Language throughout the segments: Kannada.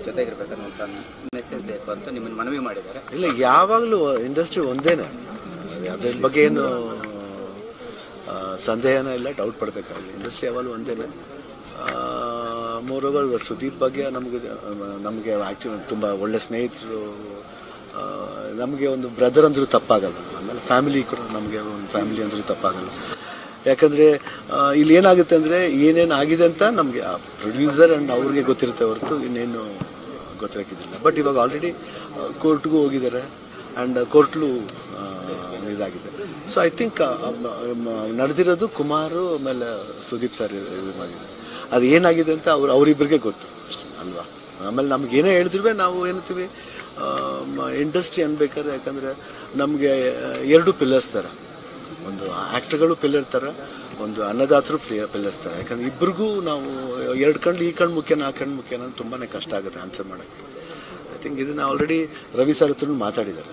ಜೊತೆಗಿರ್ಬೇಕನ್ನುವಂಥ ಮೆಸೇಜ್ ಬೇಕು ಅಂತ ನಿಮ್ಮನ್ನು ಮನವಿ ಮಾಡಿದ್ದಾರೆ ಇಲ್ಲ ಯಾವಾಗಲೂ ಇಂಡಸ್ಟ್ರಿ ಒಂದೇನೆ ಅದ್ರ ಬಗ್ಗೆ ಏನು ಆ, ಸಂದೇಹನೇ ಇಲ್ಲ ಡೌಟ್ ಪಡಬೇಕಾಗಿಲ್ಲ ಇಂಡಸ್ಟ್ರಿ ಯಾವಾಗಲೂ ಒಂದೇನೆ ಮೋರೋವರ್ ಸುದೀಪ್ ಬಗ್ಗೆ ನಮಗೆ ನಮಗೆ ಆ್ಯಕ್ಚುಲಿ ತುಂಬ ಒಳ್ಳೆ ಸ್ನೇಹಿತರು ಆ, ನಮಗೆ ಒಂದು ಬ್ರದರ್ ಅಂದ್ರೂ ತಪ್ಪಾಗಲ್ಲ ಆಮೇಲೆ ಫ್ಯಾಮಿಲಿ ಕೂಡ ನಮಗೆ ಒಂದು ಫ್ಯಾಮಿಲಿ ಅಂದ್ರೂ ತಪ್ಪಾಗಲ್ಲ ಯಾಕಂದರೆ ಇಲ್ಲಿ ಏನಾಗುತ್ತೆ ಅಂದರೆ ಏನೇನು ಆಗಿದೆ ಅಂತ ನಮಗೆ ಪ್ರೊಡ್ಯೂಸರ್ ಆ್ಯಂಡ್ ಅವ್ರಿಗೆ ಗೊತ್ತಿರುತ್ತೆ ಹೊರತು ಇನ್ನೇನು ಗೊತ್ತಿರಕ್ಕಿದ್ದಿಲ್ಲ ಬಟ್ ಇವಾಗ ಆಲ್ರೆಡಿ ಕೋರ್ಟ್ಗೂ ಹೋಗಿದ್ದಾರೆ ಆ್ಯಂಡ್ ಕೋರ್ಟ್ಲು ಇದಾಗಿದೆ ಸೊ ಐ ಥಿಂಕ್ ನಡೆದಿರೋದು ಕುಮಾರು ಆಮೇಲೆ ಸುದೀಪ್ ಸರ್ ಇದು ಮಾಡಿದ್ದಾರೆ ಅದು ಏನಾಗಿದೆ ಅಂತ ಅವ್ರು ಅವರಿಬ್ಬರಿಗೆ ಗೊತ್ತು ಅಷ್ಟೇ ಅಲ್ವಾ ಆಮೇಲೆ ನಮ್ಗೆ ಏನೇ ಹೇಳಿದ್ರು ನಾವು ಏನಂತೀವಿ ಇಂಡಸ್ಟ್ರಿ ಅನ್ಬೇಕಾದ್ರೆ ಯಾಕಂದರೆ ನಮಗೆ ಎರಡು ಪಿಲ್ಲರ್ಸ್ ಥರ ಒಂದು ಆ್ಯಕ್ಟರ್ಗಳು ಪಿಲ್ಲರ್ ಥರ ಒಂದು ಅನ್ನದಾತರು ಪ್ಲೇ ಪಿಲ್ಲರ್ಸ್ ಥರ ಯಾಕಂದ್ರೆ ಇಬ್ರಿಗೂ ನಾವು ಎರಡು ಕಣ್ಣು ಈ ಕಣ್ಣು ಮುಖ್ಯನ ಆ ಕಣ್ಣು ಮುಖ್ಯನ ಅಂತ ತುಂಬಾ ಕಷ್ಟ ಆಗುತ್ತೆ ಆನ್ಸರ್ ಮಾಡೋಕ್ಕೆ ಐ ಥಿಂಕ್ ಇದನ್ನ ಆಲ್ರೆಡಿ ರವಿ ಸರ್ ಹತ್ರ ಮಾತಾಡಿದ್ದಾರೆ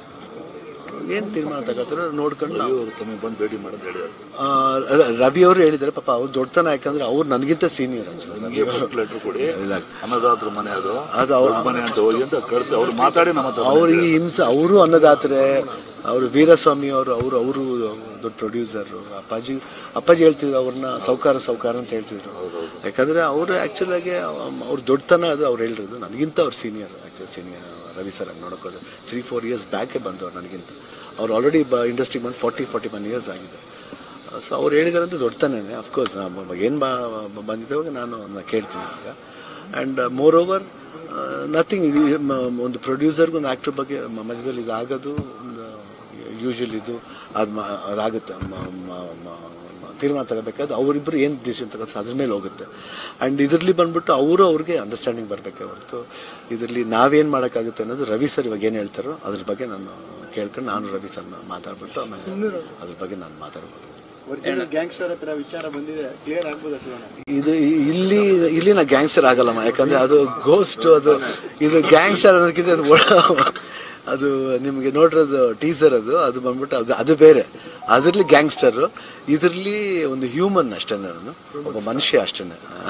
ಏನು ತೀರ್ಮಾನ ತಗೋತಾರೋ ನೋಡ್ಕೊಂಡು ನಾವು ತಮಗೆ ಬಂದು ಭೇಟಿ ಮಾಡೋದು ಹೇಳಿದ್ದಾರೆ ಆ, ರ- ರವಿ ಅವರು ಹೇಳಿದ್ದಾರೆ ಪಾಪ ಅವ್ರು ದೊಡ್ಡತನ ಯಾಕಂದ್ರೆ ಅವ್ರು ನನಗಿಂತ ಸೀನಿಯರ್ ನಿಮಗೆ ಫಸ್ಟ್ ಲೆಟರ್ ಕೊಡಿ ಇಲ್ಲ. ಅನ್ನದಾತರ ಮನೆ ಅದು ಅದು ಅವ್ರ ದೊಡ್ಡ ಮನೆ ಅಂತ ಹೋಗಿ ಅಂತ ಕಳಿಸಿ ಅವ್ರು ಮಾತಾಡಿ ನಮ್ಮ ಹತ್ರ ಅವ್ರು ಈ ಹಿಂಸೆ ಅವರು ಅನ್ನದಾತರೆ ಅವರು ವೀರಸ್ವಾಮಿ ಅವರು ಅವರು ಅವರು ದೊಡ್ಡ ಪ್ರೊಡ್ಯೂಸರ್ ಅಪ್ಪಾಜಿ ಅಪ್ಪಾಜಿ ಹೇಳ್ತಿದ್ರು ಅವ್ರನ್ನ ಸೌಕಾರ ಸೌಕಾರ ಅಂತ ಹೇಳ್ತಿದ್ರು ಯಾಕಂದ್ರೆ ಅವರು ಆ್ಯಕ್ಚುಲ್ ಆಗಿ ಅವ್ರ ದೊಡ್ಡತನ ಅದು ಅವ್ರು ಹೇಳಿರೋದು ನನಗಿಂತ ಅವ್ರು senior actually senior Ravi sir ಹಂಗೆ ನೋಡೋಕೋದು ತ್ರೀ ಫೋರ್ ಇಯರ್ಸ್ ಬ್ಯಾಕೇ ಬಂದವ್ರು ನನಗಿಂತ ಅವ್ರು ಆಲ್ರೆಡಿ ಬ ಇಂಡಸ್ಟ್ರಿಗೆ ಬಂದು ಫಾರ್ಟಿ ಫಾರ್ಟಿ ಒನ್ ಇಯರ್ಸ್ ಆಗಿದೆ ಸೊ ಅವ್ರು ಹೇಳಿದಾರಂತೂ ದೊಡ್ಡತನೇ ಅಫ್ಕೋರ್ಸ್ ಏನು ಬಾ ಬಂದಿದ್ದಾವಾಗ ನಾನು ಅದನ್ನ ಕೇಳ್ತೀನಿ ಇವಾಗ ಆ್ಯಂಡ್ ಮೋರ್ ಓವರ್ ನಥಿಂಗ್ ಇದು ಮ- ಒಂದು ಪ್ರೊಡ್ಯೂಸರ್ಗೆ ಒಂದು ಆ್ಯಕ್ಟರ್ ಬಗ್ಗೆ ಮ- ಮಧ್ಯದಲ್ಲಿ ಇದಾಗೋದು ಒಂದು ಯೂಶುವಲ್ ಇದು ಅದು ಮ- ಅದಾಗುತ್ತೆ ಮ- ಮ- ಮ- ಮ- ತೀರ್ಮಾನ ತಗೋಬೇಕಾದ್ರೆ ಅವರಿಬ್ಬರು ಏನು ಡಿಸಿಷನ್ ತಗೋತಾರೆ ಅದ್ರ ಮೇಲೆ ಹೋಗುತ್ತೆ ಆ್ಯಂಡ್ ಇದರಲ್ಲಿ ಬಂದ್ಬಿಟ್ಟು ಅವರು ಅವ್ರಿಗೆ ಅಂಡರ್ಸ್ಟ್ಯಾಂಡಿಂಗ್ ಬರಬೇಕೆ ಹೊರತು ಇದರಲ್ಲಿ ನಾವೇನು ಮಾಡೋಕ್ಕಾಗುತ್ತೆ ಅನ್ನೋದು ರವಿ ಸರ್ ಇವಾಗ ಏನು ಹೇಳ್ತಾರೋ ಅದ್ರ ಬಗ್ಗೆ ನಾನು ಕೇಳ್ಕೊಂಡು ನಾನು ರವಿ ಸರ್ನ ಮಾತಾಡ್ಬಿಟ್ಟು ಆಮೇಲೆ ಅದ್ರ ಬಗ್ಗೆ ನಾನು ಮಾತಾಡ್ಬೋದು ಒರಿಜಿನಲ್ ಗ್ಯಾಂಗ್ಸ್ಟರ್ ಹತ್ರ ವಿಚಾರ ಬಂದಿದೆ ಕ್ಲಿಯರ್ ಆಗ್ಬೋದು ಶಿವಣ್ಣ ಇದು ಇ- ಇಲ್ಲಿ ಇಲ್ಲಿನ ಗ್ಯಾಂಗ್ಸ್ಟರ್ ಆಗಲ್ಲಮ್ಮ ಯಾಕಂದ್ರೆ ಅದು ಗೋಸ್ಟ್ ಅದು ಇದು ಗ್ಯಾಂಗ್ಸ್ಟರ್ ಅನ್ನೋದಕ್ಕಿಂತ ಅದು ಒಳ- ಅದು ನಿಮಗೆ ನೋಡಿರೋದು ಟೀಸರ್ ಅದು ಅದು ಬಂದ್ಬಿಟ್ಟು ಅದು ಅದು ಬೇರೆ ಅದರಲ್ಲಿ ಗ್ಯಾಂಗ್ಸ್ಟರ್ ಇದರಲ್ಲಿ ಒಂದು ಹ್ಯೂಮನ್ ಅಷ್ಟೇ ನಾನು ಒಬ್ಬ ಮನುಷ್ಯ ಅಷ್ಟೇ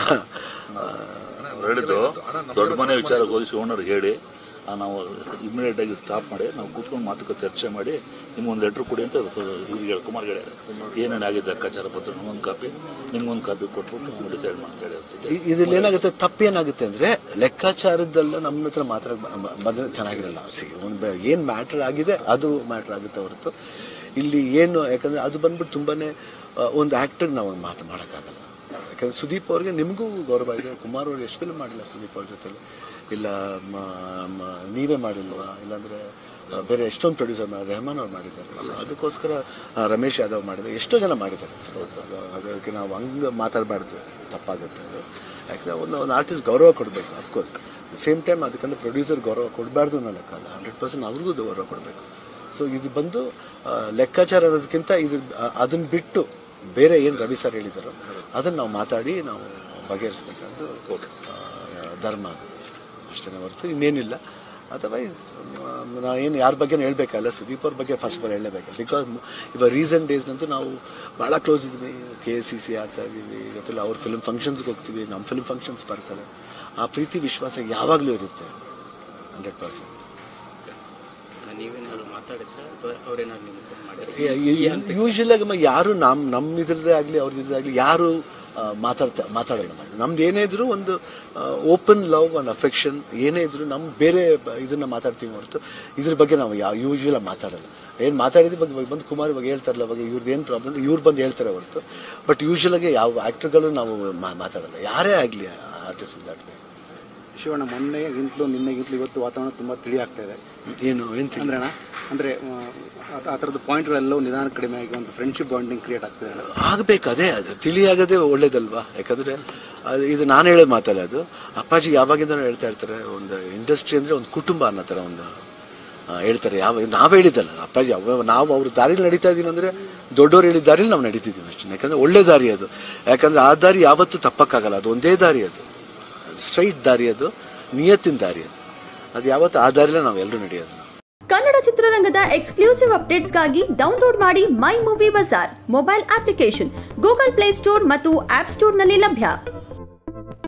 ಅವ್ರು ಹೇಳಿದ್ದು ದೊಡ್ಡ ಮನೆ ವಿಚಾರಕ್ಕೆ ಹೋಗಿ ಶಿವಣ್ಣವ್ರಿಗೆ ಹೇಳಿ ಆ, ನಾವು ಇಮಿಡಿಯೇಟ್ ಆಗಿ ಸ್ಟಾಪ್ ಮಾಡಿ ನಾವು ಕೂತ್ಕೊಂಡು ಮಾತುಕತೆ ಚರ್ಚೆ ಮಾಡಿ ನಿಮ್ಗೊಂದು ಲೆಟ್ರ್ ಕೊಡಿ ಅಂತ ಸೊ ಇವ್ರಿಗೆ ಕುಮಾರ್ ಹೇಳ್ಯಾರ ಏನೇನು ಆಗಿದೆ ಲೆಕ್ಕಾಚಾರ ಪತ್ರ ನಮಗೊಂದು ಕಾಪಿ ನಿಮ್ಗೊಂದು ಕಾಪಿ ಕೊಟ್ಬಿಟ್ಟು ನಾವು ಡಿಸೈಡ್ ಮಾಡಿ ಹೇಳಿರ್ತೀವಿ ಇದ್ರಲ್ಲಿ ಏನಾಗುತ್ತೆ ತಪ್ಪೇನಾಗುತ್ತೆ ಅಂದ್ರೆ ಲೆಕ್ಕಾಚಾರದಲ್ಲ ನಮ್ಮ ಹತ್ರ ಮಾತ್ರ ಬ- ಬಂದ್ರೆ ಚೆನ್ನಾಗಿರಲ್ಲ ಸಿ ಒಂದು ಏನು ಮ್ಯಾಟರ್ ಆಗಿದೆ ಅದು ಮ್ಯಾಟರ್ ಆಗುತ್ತೆ ಹೊರತು ಇಲ್ಲಿ ಏನು ಯಾಕಂದ್ರೆ ಅದು ಬಂದ್ಬಿಟ್ಟು ತುಂಬಾನೇ ಆ, ಒಂದು ಆ್ಯಕ್ಟರ್ ನಾವು ಮಾತು ಮಾಡೋಕ್ಕಾಗಲ್ಲ ಯಾಕಂದ್ರೆ ಸುದೀಪ್ ಅವ್ರಿಗೆ ನಿಮಗೂ ಗೌರವ ಇದೆ ಕುಮಾರ್ ಅವ್ರು ಎಷ್ಟು ಫಿಲ್ಮ್ ಮಾಡಿಲ್ಲ ಸುದೀಪ್ ಅವ್ರ ಜೊತೆಲಿ ಇಲ್ಲ ಮ- ಮ- ನೀವೇ ಮಾಡಿಲ್ವಾ ಇಲ್ಲಾಂದ್ರೆ ಆ, ಬೇರೆ ಎಷ್ಟೊಂದು ಪ್ರೊಡ್ಯೂಸರ್ ಮಾಡಿ ರೆಹಮಾನ್ ಅವ್ರು ಮಾಡಿದ್ದಾರೆ So ಅದಕ್ಕೋಸ್ಕರ ಆ, ರಮೇಶ್ ಯಾದವ್ ಮಾಡಿದ್ದಾರೆ ಎಷ್ಟೋ ಜನ ಮಾಡಿದ್ದಾರೆ So ಅದು- ಅದಕ್ಕೆ ನಾವು ಹಂಗೆ ಮಾತಾಡಬಾರ್ದು ತಪ್ಪಾಗುತ್ತೆ ಅದು ಯಾಕಂದ್ರೆ ಒಂದು ಒಂದು ಆರ್ಟಿಸ್ಟ್ ಗೌರವ ಕೊಡಬೇಕು ಅಫ್ಕೋರ್ಸ್ ಸೇಮ್ ಟೈಮ್ ಅದಕ್ಕಂದ್ರೆ ಪ್ರೊಡ್ಯೂಸರ್ ಗೌರವ ಕೊಡಬಾರ್ದು ಅನ್ನೋ ಲೆಕ್ಕ ಅಲ್ಲ ಹಂಡ್ರೆಡ್ ಪರ್ಸೆಂಟ್ ಅವ್ರಿಗೂ ಗೌರವ ಕೊಡಬೇಕು ಸೊ ಇದು ಬಂದು ಆ, ಲೆಕ್ಕಾಚಾರ ಅನ್ನೋದಕ್ಕಿಂತ ಇದು ಅದನ್ನು ಬಿಟ್ಟು ಬೇರೆ ಏನು ರವಿ ಸರ್ ಹೇಳಿದಾರೋ ಅದನ್ನು ನಾವು ಮಾತಾಡಿ ನಾವು ಬಗೆಹರಿಸ್ಬೇಕಂದು ಆ, ಧರ್ಮ ಅದು ಅಷ್ಟೇ ಹೊರತು ಇನ್ನೇನಿಲ್ಲ ಅದರ್ವೈಸ್ ನಾ ಏನು ಯಾರ ಬಗ್ಗೆ ಹೇಳ್ಬೇಕಲ್ಲ ಸುದೀಪ್ ಅವ್ರ ಬಗ್ಗೆ ಫಸ್ಟ್ ಬಾರ್ ಹೇಳಬೇಕು ಬಿಕಾಸ್ ಇವಾಗ ರೀಸೆಂಟ್ ಡೇಸ್ನಂತೂ ನಾವು ಭಾಳ ಕ್ಲೋಸ್ ಇದ್ವಿ ಕೆ ಎಸ್ ಸಿ ಸಿ ಆಡ್ತಾ ಇದ್ದೀವಿ ಗೊತ್ತಿಲ್ಲ ಅವ್ರ ಫಿಲ್ಮ್ ಫಂಕ್ಷನ್ಸ್ಗೆ ಹೋಗ್ತೀವಿ ನಮ್ಮ ಫಿಲ್ಮ್ ಫಂಕ್ಷನ್ಸ್ ಬರ್ತಾರೆ ಆ ಪ್ರೀತಿ ವಿಶ್ವಾಸ ಯಾವಾಗಲೂ ಇರುತ್ತೆ ಹಂಡ್ರೆಡ್ ಪರ್ಸೆಂಟ್ ನೀವೇನಾದ್ರು ಮಾತಾಡಿದ್ರೆ ಅಥವಾ ಅವ್ರೇನಾದ್ರು ನಿಮ್ಗೆ ಫೋನ್ ಮಾಡಿದ್ರೆ ಯೂಶಲ್ ಆಗಿ ಯಾರು ನಮ್ಮ ನಮ್ಮ ಇದ್ರದ್ದೇ ಆಗಲಿ ಅವ್ರದ್ದೇ ಆಗಲಿ ಯಾರು ಆ, ಮಾತಾಡ್ತಾ ಮಾತಾಡಲ್ಲ ನಾವು. ನಮ್ದು ಏನೇ ಇದ್ರು ಒಂದು ಓಪನ್ ಲವ್ ಅಂಡ್ ಅಫೆಕ್ಷನ್ ಏನೇ ಇದ್ರು ನಮ್ಮ ಬೇರೆ ಬ- ಇದನ್ನ ಮಾತಾಡ್ತೀವಿ ಹೊರತು ಇದ್ರ ಬಗ್ಗೆ ನಾವು ಯಾವ ಯೂಶಲ್ ಮಾತಾಡಲ್ಲ ಏನು ಮಾತಾಡಿದ ಬಗ್ಗೆ ಇವಾಗ ಬಂದು ಕುಮಾರ್ ಇವಾಗ ಹೇಳ್ತಾರಲ್ಲ ಅವಾಗ ಇವ್ರದ್ದು ಏನು ಪ್ರಾಬ್ಲಮ್ ಇವ್ರು ಬಂದು ಹೇಳ್ತಾರೆ ಹೊರತು ಬಟ್ ಯೂಶಲ್ ಆಗಿ ಯಾವ ಆ್ಯಕ್ಟರ್ಗಳು ನಾವು ಮಾ- ಮಾತಾಡಲ್ಲ ಯಾರೇ ಆಗಲಿ ಆರ್ಟಿಸ್ಟ್ ದಾಟ್ಲಿ ಶಿವಣ್ಣ ಮೊನ್ನೆಗಿಂತಲೂ ನಿನ್ನೆಗಿಂತಲೂ ಇವತ್ತು ವಾತಾವರಣ ತುಂಬಾ ತಿಳಿ ಆಗ್ತಾ ಇದೆ ಏನು ಏನು ತಿಳಿ ಅಂದ್ರೆ ಅಣ್ಣ ಅಂದ್ರೆ ಆ, ಆ- ಆ ಥರದ ಪಾಯಿಂಟ್ಗಳೆಲ್ಲವೂ ನಿಧಾನ ಕಡಿಮೆ ಆಗಿ ಒಂದು ಫ್ರೆಂಡ್ಶಿಪ್ ಬಾಂಡಿಂಗ್ ಕ್ರಿಯೇಟ್ ಆಗ್ತದೆ ಅಣ್ಣ. ಆಗಬೇಕು ಅದೇ ಅದು ತಿಳಿಯಾಗದೆ ಒಳ್ಳೇದಲ್ವಾ ಯಾಕಂದ್ರೆ ಅದು ಇದು ನಾನು ಹೇಳೋ ಮಾತಲ್ಲ ಅದು ಅಪ್ಪಾಜಿ ಯಾವಾಗಿಂದ ಹೇಳ್ತಾ ಇರ್ತಾರೆ ಒಂದು ಇಂಡಸ್ಟ್ರಿ ಅಂದ್ರೆ ಒಂದು ಕುಟುಂಬ ಅನ್ನೋ ಥರ ಒಂದು ಆ, ಹೇಳ್ತಾರೆ ಯಾವ ನಾವು ಹೇಳಿದ್ದಲ್ಲ ಅಪ್ಪಾಜಿ ಅವ ನಾವು ಅವ್ರ ದಾರಿಲಿ ನಡೀತಾ ಇದೀವಿ ಅಂದ್ರೆ ದೊಡ್ಡವ್ರು ಹೇಳಿದ ದಾರಿಲಿ ನಾವು ನಡೀತಿದ್ದೀವಿ ಅಷ್ಟೇ ಯಾಕಂದ್ರೆ ಒಳ್ಳೆ ದಾರಿ ಅದು ಯಾಕಂದ್ರೆ ಆ ದಾರಿ ಯಾವತ್ತೂ ತಪ್ಪಕ್ಕಾಗಲ್ಲ ಅದು ಒಂದೇ ದಾರಿ ಅದು ಸ್ಟ್ರೈಟ್ ದಾರಿ ಅದು ನಿಯತ್ತಿನ ದಾರಿ ಅದು ಅದು ಯಾವತ್ತೂ ಆ ದಾರಿಲೇ ನಾವು ಎಲ್ಲರೂ ನಡೆಯೋದು ಕನ್ನಡ ಚಿತ್ರರಂಗದ ಎಕ್ಸ್ಕ್ಲೂಸಿವ್ ಅಪ್ಡೇಟ್ಸ್ಗಾಗಿ ಡೌನ್ಲೋಡ್ ಮಾಡಿ my movie bazaar mobile application Google play store ಮತ್ತು ಆಪ್ ಸ್ಟೋರ್ನಲ್ಲಿ ಲಭ್ಯ